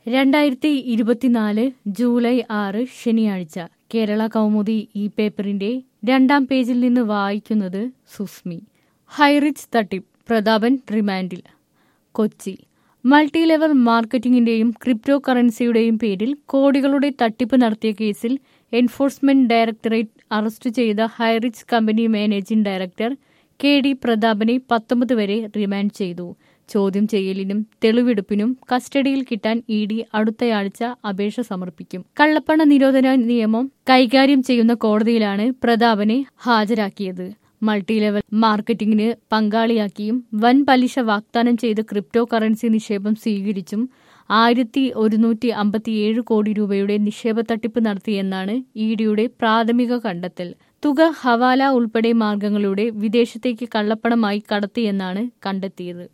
രണ്ടായിരത്തി ഇരുപത്തിനാല് ജൂലൈ ആറ് ശനിയാഴ്ച കേരള കൗമുദി ഈ പേപ്പറിന്റെ രണ്ടാം പേജിൽ നിന്ന് വായിക്കുന്നത് സുസ്മി ഹൈറിച്ച് തട്ടിപ്പ് പ്രതാപൻ റിമാൻഡിൽ കൊച്ചി മൾട്ടി ലെവൽ മാർക്കറ്റിംഗിന്റെയും ക്രിപ്റ്റോ കറൻസിയുടെയും പേരിൽ കോടികളുടെ തട്ടിപ്പ് നടത്തിയ കേസിൽ എൻഫോഴ്സ്മെന്റ് ഡയറക്ടറേറ്റ് അറസ്റ്റ് ചെയ്ത Highrich company managing director K D പ്രതാപനെ പത്തൊമ്പത് വരെ റിമാൻഡ് ചെയ്തു ചോദ്യം ചെയ്യലിനും തെളിവെടുപ്പിനും കസ്റ്റഡിയിൽ കിട്ടാൻ ഇ ഡി അടുത്തയാഴ്ച അപേക്ഷ സമർപ്പിക്കും കള്ളപ്പണ നിരോധന നിയമം കൈകാര്യം ചെയ്യുന്ന കോടതിയിലാണ് പ്രതാപനെ ഹാജരാക്കിയത് മൾട്ടി ലെവൽ മാർക്കറ്റിംഗിന് പങ്കാളിയാക്കിയും വൻ പലിശ വാഗ്ദാനം ചെയ്ത് ക്രിപ്റ്റോ കറൻസി നിക്ഷേപം സ്വീകരിച്ചും ആയിരത്തി ഒരുന്നൂറ്റി അമ്പത്തിയേഴ് കോടി രൂപയുടെ നിക്ഷേപ തട്ടിപ്പ് നടത്തിയെന്നാണ് ഇ ഡിയുടെ പ്രാഥമിക കണ്ടെത്തൽ തുക ഹവാല ഉൾപ്പെടെ മാർഗങ്ങളിലൂടെ വിദേശത്തേക്ക് കള്ളപ്പണമായി കടത്തിയെന്നാണ് കണ്ടെത്തിയത്